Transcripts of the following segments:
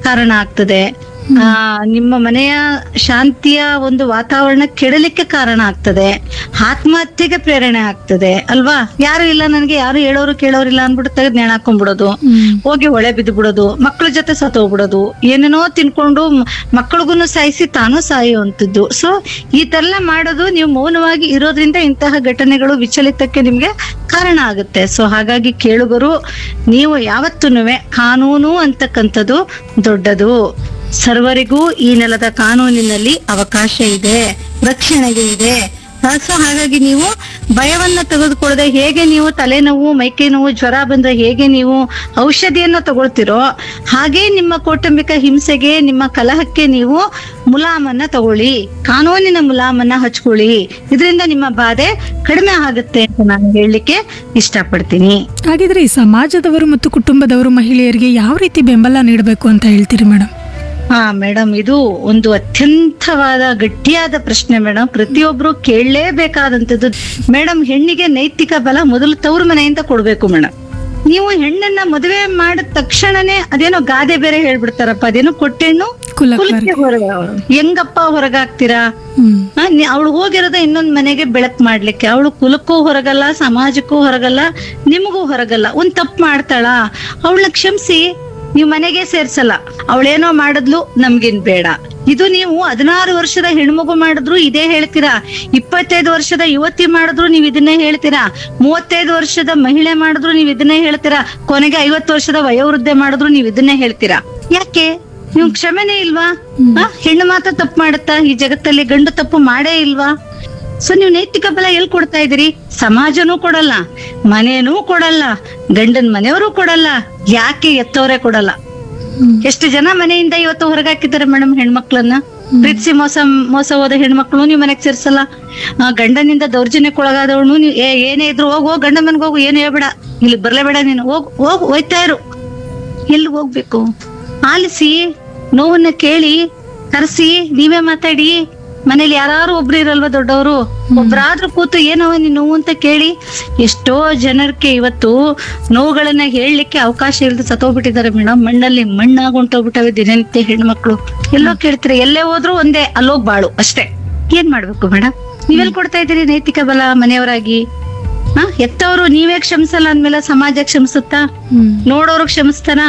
ಕಾರಣ ಆಗ್ತದೆ ಆ ನಿಮ್ಮ ಮನೆಯ ಶಾಂತಿಯ ಒಂದು ವಾತಾವರಣ ಕೆಡಲಿಕ್ಕೆ ಕಾರಣ ಆಗ್ತದೆ ಆತ್ಮಹತ್ಯೆಗೆ ಪ್ರೇರಣೆ ಆಗ್ತದೆ ಅಲ್ವಾ ಯಾರು ಇಲ್ಲ ನನಗೆ ಯಾರು ಹೇಳೋರು ಕೇಳೋರಿಲ್ಲ ಅನ್ಬಿಟ್ಟು ತೆಗೆದು ನೇಣ್ ಹಾಕೊಂಡ್ಬಿಡೋದು ಹೋಗಿ ಹೊಳೆ ಬಿದ್ದು ಬಿಡೋದು ಮಕ್ಕಳ ಜೊತೆ ಸತ್ತೋಗ್ಬಿಡೋದು ಏನೇನೋ ತಿನ್ಕೊಂಡು ಮಕ್ಕಳಿಗೂ ಸಾಯಿಸಿ ತಾನು ಸಾಯುವಂತದ್ದು ಸೊ ಈ ತರ ಮಾಡೋದು ನೀವು ಮೌನವಾಗಿ ಇರೋದ್ರಿಂದ ಇಂತಹ ಘಟನೆಗಳು ವಿಚಲಿತಕ್ಕೆ ನಿಮ್ಗೆ ಕಾರಣ ಆಗುತ್ತೆ ಸೊ ಹಾಗಾಗಿ ಕೇಳುಗರು ನೀವು ಯಾವತ್ತೂನುವೆ ಕಾನೂನು ಅಂತಕ್ಕಂಥದ್ದು ದೊಡ್ಡದು ಸರ್ವರಿಗೂ ಈ ನೆಲದ ಕಾನೂನಿನಲ್ಲಿ ಅವಕಾಶ ಇದೆ ರಕ್ಷಣೆಗೆ ಇದೆ ಸೊ ಹಾಗಾಗಿ ನೀವು ಭಯವನ್ನ ತೆಗೆದುಕೊಳ್ಳದೆ ಹೇಗೆ ನೀವು ತಲೆನೋವು ಮೈಕೈ ನೋವು ಜ್ವರ ಬಂದ್ರೆ ಹೇಗೆ ನೀವು ಔಷಧಿಯನ್ನ ತಗೊಳ್ತಿರೋ ಹಾಗೆ ನಿಮ್ಮ ಕೌಟುಂಬಿಕ ಹಿಂಸೆಗೆ ನಿಮ್ಮ ಕಲಹಕ್ಕೆ ನೀವು ಮುಲಾಮನ್ನ ತಗೊಳ್ಳಿ ಕಾನೂನಿನ ಮುಲಾಮನ್ನ ಹಚ್ಕೊಳ್ಳಿ ಇದರಿಂದ ನಿಮ್ಮ ಬಾಧೆ ಕಡಿಮೆ ಆಗುತ್ತೆ ಅಂತ ನಾನು ಹೇಳಲಿಕ್ಕೆ ಇಷ್ಟಪಡ್ತೀನಿ ಹಾಗಿದ್ರೆ ಈ ಸಮಾಜದವರು ಮತ್ತು ಕುಟುಂಬದವರು ಮಹಿಳೆಯರಿಗೆ ಯಾವ ರೀತಿ ಬೆಂಬಲ ನೀಡಬೇಕು ಅಂತ ಹೇಳ್ತೀರಿ ಮೇಡಮ್ ಹಾ ಮೇಡಮ್ ಇದು ಒಂದು ಅತ್ಯಂತವಾದ ಗಟ್ಟಿಯಾದ ಪ್ರಶ್ನೆ ಮೇಡಮ್ ಪ್ರತಿಯೊಬ್ರು ಕೇಳಲೇಬೇಕಾದಂತದ್ದು ಮೇಡಮ್ ಹೆಣ್ಣಿಗೆ ನೈತಿಕ ಬಲ ಮೊದಲು ತವ್ರ ಮನೆಯಿಂದ ಕೊಡ್ಬೇಕು ಮೇಡಮ್ ನೀವು ಹೆಣ್ಣನ್ನ ಮದುವೆ ಮಾಡಿದ ತಕ್ಷಣನೇ ಅದೇನೋ ಗಾದೆ ಬೇರೆ ಹೇಳ್ಬಿಡ್ತಾರಪ್ಪ ಅದೇನೋ ಕೊಟ್ಟೆಣ್ಣು ಕುಲಕ್ಕೆ ಕುಲಕ್ಕೆ ಹೊರಗ ಹೆಂಗಪ್ಪ ಹೊರಗಾಗ್ತೀರಾ ಹ್ಮ್ ಅವಳು ಹೋಗಿರೋದ ಇನ್ನೊಂದ್ ಮನೆಗೆ ಬೆಳಕ್ ಮಾಡ್ಲಿಕ್ಕೆ ಅವಳು ಕುಲಕ್ಕೂ ಹೊರಗಲ್ಲ ಸಮಾಜಕ್ಕೂ ಹೊರಗಲ್ಲ ನಿಮಗೂ ಹೊರಗಲ್ಲ ಒಂದ್ ತಪ್ಪು ಮಾಡ್ತಾಳ ಅವಳನ್ನ ಕ್ಷಮಿಸಿ ನೀವ್ ಮನೆಗೆ ಸೇರ್ಸಲ್ಲ ಅವಳೇನೋ ಮಾಡಿದ್ಲು ನಮ್ಗೇನ್ ಬೇಡ ಇದು ನೀವು ಹದಿನಾರು ವರ್ಷದ ಹೆಣ್ಮಗು ಮಾಡಿದ್ರು ಇದೇ ಹೇಳ್ತೀರಾ ಇಪ್ಪತ್ತೈದು ವರ್ಷದ ಯುವತಿ ಮಾಡಿದ್ರು ನೀವ್ ಇದನ್ನೇ ಹೇಳ್ತೀರಾ ಮೂವತ್ತೈದು ವರ್ಷದ ಮಹಿಳೆ ಮಾಡಿದ್ರು ನೀವ್ ಇದನ್ನೇ ಹೇಳ್ತೀರಾ ಕೊನೆಗೆ ಐವತ್ತು ವರ್ಷದ ವಯೋವೃದ್ಧೆ ಮಾಡಿದ್ರು ನೀವ್ ಇದನ್ನೇ ಹೇಳ್ತೀರಾ ಯಾಕೆ ನೀವು ಕ್ಷಮೆನೇ ಇಲ್ವಾ ಆ, ಹೆಣ್ಣು ಮಾತ್ರ ತಪ್ಪು ಮಾಡುತ್ತಾ ಈ ಜಗತ್ತಲ್ಲಿ ಗಂಡು ತಪ್ಪು ಮಾಡೇ ಇಲ್ವಾ ಸೊ ನೀವು ನೈತಿಕ ಬಲ ಎಲ್ಲಿ ಕೊಡ್ತಾ ಇದೀರಿ ಸಮಾಜನೂ ಕೊಡಲ್ಲ ಮನೇನೂ ಕೊಡಲ್ಲ ಗಂಡನ್ ಮನೆಯವರು ಕೊಡಲ್ಲ ಯಾಕೆ ಎತ್ತವರೇ ಕೊಡಲ್ಲ ಎಷ್ಟು ಜನ ಮನೆಯಿಂದ ಇವತ್ತು ಹೊರಗಾಕಿದ್ದಾರೆ ಮೇಡಮ್ ಹೆಣ್ಮಕ್ಳನ್ನ ಪ್ರೀತಿಸಿ ಮೋಸ ಮೋಸ ಹೋದ ಹೆಣ್ಮಕ್ಳು ನೀವು ಮನೆಗ್ ಸೇರ್ಸಲ್ಲ ಆ, ಗಂಡನಿಂದ ದೌರ್ಜನ್ಯಕ್ಕೊಳಗಾದವಳು ನೀವು ಏ ಏನೇ ಇದ್ರು ಹೋಗ್ ಹೋಗ್ ಗಂಡ ಮನೆಗೆ ಹೋಗು ಏನು ಹೇಳ್ಬೇಡ ಇಲ್ಲಿ ಬರ್ಲೇಬೇಡ ನೀನು ಹೋಗ್ ಹೋಗ್ ಹೋಯ್ತಾ ಇರು ಎಲ್ಲಿ ಹೋಗ್ಬೇಕು ಆಲಿಸಿ ನೋವನ್ನ ಕೇಳಿ ಕರೆಸಿ ನೀವೇ ಮಾತಾಡಿ ಮನೇಲಿ ಯಾರು ಒಬ್ರು ಇರಲ್ವಾ ದೊಡ್ಡವರು ಒಬ್ರಾದ್ರೂ ಕೂತು ಏನವ ನೀನ್ ನೋವು ಅಂತ ಕೇಳಿ ಎಷ್ಟೋ ಜನಕ್ಕೆ ಇವತ್ತು ನೋವುಗಳನ್ನ ಹೇಳಲಿಕ್ಕೆ ಅವಕಾಶ ಇಲ್ಲದೆ ಸತ್ತೋಗ್ಬಿಟ್ಟಿದ್ದಾರೆ ಮೇಡಮ್ ಮಣ್ಣಲ್ಲಿ ಮಣ್ಣಾಗ್ ಹೊಂಟೋಗ್ಬಿಟ್ಟವೆ ದಿನನಿತ್ಯ ಹೆಣ್ಮಕ್ಳು ಎಲ್ಲೋ ಕೇಳ್ತೀರ ಎಲ್ಲೇ ಹೋದ್ರು ಒಂದೇ ಅಲ್ಲೋಗ್ ಬಾಳು ಅಷ್ಟೇ ಏನ್ ಮಾಡ್ಬೇಕು ಮೇಡಮ್ ನೀವೆಲ್ ಕೊಡ್ತಾ ಇದ್ದೀರಿ ನೈತಿಕ ಬಲ ಮನೆಯವರಾಗಿ ಹಾ ಎತ್ತವರು ನೀವೇ ಕ್ಷಮಿಸಲ್ಲ ಅಂದ್ಮೇಲೆ ಸಮಾಜ ಕ್ಷಮಿಸುತ್ತಾ ಹ್ಮ್ ನೋಡೋರು ಕ್ಷಮಿಸ್ತಾನ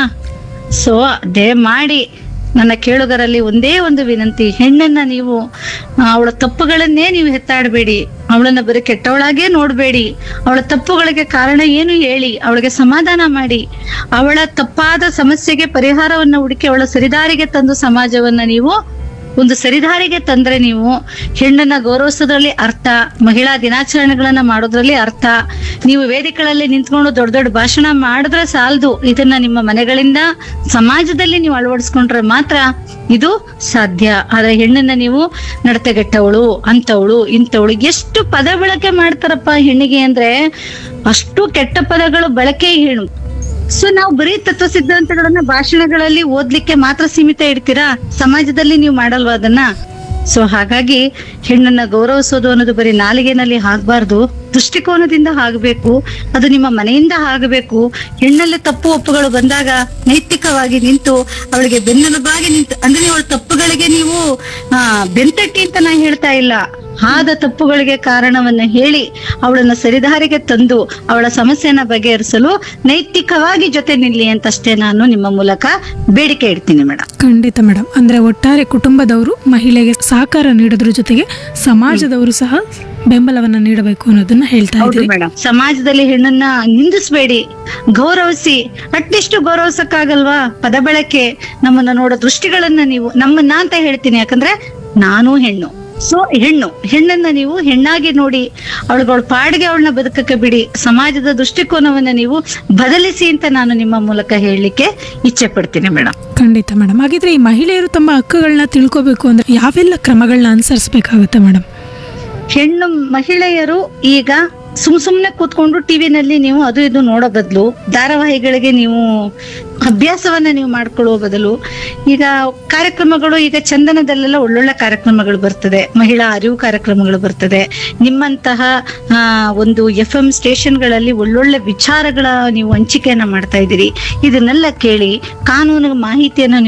ಸೊ ದಯಮಾಡಿ ನನ್ನ ಕೇಳುಗರಲ್ಲಿ ಒಂದೇ ಒಂದು ವಿನಂತಿ ಹೆಣ್ಣನ್ನ ನೀವು ಆ, ಅವಳ ತಪ್ಪುಗಳನ್ನೇ ನೀವು ಹೆತ್ತಾಡಬೇಡಿ ಅವಳನ್ನ ಬರೀ ಕೆಟ್ಟವಳಾಗೇ ನೋಡ್ಬೇಡಿ ಅವಳ ತಪ್ಪುಗಳಿಗೆ ಕಾರಣ ಏನು ಹೇಳಿ ಅವಳಿಗೆ ಸಮಾಧಾನ ಮಾಡಿ ಅವಳ ತಪ್ಪಾದ ಸಮಸ್ಯೆಗೆ ಪರಿಹಾರವನ್ನ ಹುಡುಕಿ ಅವಳ ಸರಿದಾರಿಗೆ ತಂದು ಸಮಾಜವನ್ನ ನೀವು ಒಂದು ಸರಿದಾರಿಗೆ ತಂದ್ರೆ ನೀವು ಹೆಣ್ಣನ್ನ ಗೌರವಿಸೋದ್ರಲ್ಲಿ ಅರ್ಥ ಮಹಿಳಾ ದಿನಾಚರಣೆಗಳನ್ನ ಮಾಡೋದ್ರಲ್ಲಿ ಅರ್ಥ ನೀವು ವೇದಿಕೆಗಳಲ್ಲಿ ನಿಂತ್ಕೊಂಡು ದೊಡ್ಡ ದೊಡ್ಡ ಭಾಷಣ ಮಾಡಿದ್ರೆ ಸಾಲದು ಇದನ್ನ ನಿಮ್ಮ ಮನೆಗಳಿಂದ ಸಮಾಜದಲ್ಲಿ ನೀವು ಅಳವಡಿಸ್ಕೊಂಡ್ರೆ ಮಾತ್ರ ಇದು ಸಾಧ್ಯ ಆದ್ರೆ ಹೆಣ್ಣನ್ನ ನೀವು ನಡತೆಗೆಟ್ಟವಳು ಅಂತವಳು ಇಂಥವಳು ಎಷ್ಟು ಪದ ಬಳಕೆ ಮಾಡ್ತಾರಪ್ಪ ಹೆಣ್ಣಿಗೆ ಅಂದ್ರೆ ಅಷ್ಟು ಕೆಟ್ಟ ಪದಗಳು ಬಳಕೆ ಹೆಣ್ಣು ಸೊ ನಾವು ಬರೀ ತತ್ವ ಸಿದ್ಧಾಂತಗಳನ್ನ ಭಾಷಣಗಳಲ್ಲಿ ಓದ್ಲಿಕ್ಕೆ ಮಾತ್ರ ಸೀಮಿತ ಇಡ್ತೀರಾ ಸಮಾಜದಲ್ಲಿ ನೀವು ಮಾಡಲ್ವಾ ಅದನ್ನ ಸೊ ಹಾಗಾಗಿ ಹೆಣ್ಣನ್ನ ಗೌರವಿಸೋದು ಅನ್ನೋದು ಬರೀ ನಾಲಿಗೆನಲ್ಲಿ ಆಗ್ಬಾರ್ದು ದೃಷ್ಟಿಕೋನದಿಂದ ಆಗಬೇಕು ಅದು ನಿಮ್ಮ ಮನೆಯಿಂದ ಆಗಬೇಕು ಹೆಣ್ಣಲ್ಲಿ ತಪ್ಪು ಒಪ್ಪುಗಳು ಬಂದಾಗ ನೈತಿಕವಾಗಿ ನಿಂತು ಅವಳಿಗೆ ಬೆನ್ನೆಲುಬಾಗಿ ನಿಂತು ಅಂದ್ರೆ ಅವಳ ತಪ್ಪುಗಳಿಗೆ ನೀವು ಆ ಬೆಂತಟ್ಟಿ ಅಂತ ನಾ ಹೇಳ್ತಾ ಇಲ್ಲ ಆದ ತಪ್ಪುಗಳಿಗೆ ಕಾರಣವನ್ನ ಹೇಳಿ ಅವಳನ್ನ ಸರಿದಾರಿಗೆ ತಂದು ಅವಳ ಸಮಸ್ಯೆನ ಬಗೆಹರಿಸಲು ನೈತಿಕವಾಗಿ ಜೊತೆ ನಿಲ್ಲಿ ಅಂತಷ್ಟೇ ನಾನು ನಿಮ್ಮ ಮೂಲಕ ಬೇಡಿಕೆ ಇಡ್ತೀನಿ ಮೇಡಮ್ ಖಂಡಿತ ಮೇಡಮ್ ಅಂದ್ರೆ ಒಟ್ಟಾರೆ ಕುಟುಂಬದವರು ಮಹಿಳೆಗೆ ಸಹಕಾರ ನೀಡೋದ್ರ ಜೊತೆಗೆ ಸಮಾಜದವರು ಸಹ ಬೆಂಬಲವನ್ನ ನೀಡಬೇಕು ಅನ್ನೋದನ್ನ ಹೇಳ್ತಾ ಹೌದು ಇದ್ರಿ ಮೇಡಮ್ ಸಮಾಜದಲ್ಲಿ ಹೆಣ್ಣನ್ನ ನಿಂದಿಸ್ಬೇಡಿ ಗೌರವಿಸಿ ಅಟ್ಲೀಸ್ಟ್ ಗೌರವಿಸಕ್ಕಾಗಲ್ವಾ ಪದ ಬಳಕೆ ನಮ್ಮನ್ನ ನೋಡೋ ದೃಷ್ಟಿಗಳನ್ನ ನೀವು ನಮ್ಮನ್ನ ಅಂತ ಹೇಳ್ತೀನಿ ಯಾಕಂದ್ರೆ ನಾನು ಹೆಣ್ಣು ಸೊ ಹೆಣ್ಣು ಹೆಣ್ಣನ್ನ ನೀವು ಹೆಣ್ಣಾಗಿ ನೋಡಿ ಅವಳುಗಳ ಪಾಡಿಗೆ ಅವಳನ್ನ ಬದುಕಕ್ಕೆ ಬಿಡಿ ಸಮಾಜದ ದೃಷ್ಟಿಕೋನವನ್ನ ನೀವು ಬದಲಿಸಿ ಅಂತ ನಾನು ನಿಮ್ಮ ಮೂಲಕ ಹೇಳಲಿಕ್ಕೆ ಇಚ್ಛೆ ಪಡ್ತೀನಿ ಮೇಡಮ್ ಖಂಡಿತ ಮೇಡಮ್ ಹಾಗಿದ್ರೆ ಈ ಮಹಿಳೆಯರು ತಮ್ಮ ಹಕ್ಕುಗಳನ್ನ ತಿಳ್ಕೊಬೇಕು ಅಂದ್ರೆ ಯಾವೆಲ್ಲ ಕ್ರಮಗಳನ್ನ ಅನುಸರಿಸಬೇಕಾಗುತ್ತೆ ಮೇಡಮ್ ಹೆಣ್ಣು ಮಹಿಳೆಯರು ಈಗ ಸುಮ್ ಸುಮ್ನೆ ಕೂತ್ಕೊಂಡು ಟಿವಿನಲ್ಲಿ ನೀವು ಅದು ಇದು ನೋಡೋ ಬದಲು ಧಾರಾವಾಹಿಗಳಿಗೆ ನೀವು ಅಭ್ಯಾಸವನ್ನ ನೀವು ಮಾಡ್ಕೊಳ್ಳುವ ಬದಲು ಈಗ ಕಾರ್ಯಕ್ರಮಗಳು ಈಗ ಚಂದನದಲ್ಲೆಲ್ಲ ಒಳ್ಳೊಳ್ಳೆ ಕಾರ್ಯಕ್ರಮಗಳು ಬರ್ತದೆ ಮಹಿಳಾ ಅರಿವು ಕಾರ್ಯಕ್ರಮಗಳು ಬರ್ತದೆ ನಿಮ್ಮಂತಹ ಆ, ಒಂದು ಎಫ್ ಎಂ ಸ್ಟೇಷನ್ಗಳಲ್ಲಿ ಒಳ್ಳೊಳ್ಳೆ ವಿಚಾರಗಳ ನೀವು ಹಂಚಿಕೆಯನ್ನ ಮಾಡ್ತಾ ಇದ್ದೀರಿ ಇದನ್ನೆಲ್ಲ ಕೇಳಿ ಕಾನೂನು ಮಾಹಿತಿಯನ್ನ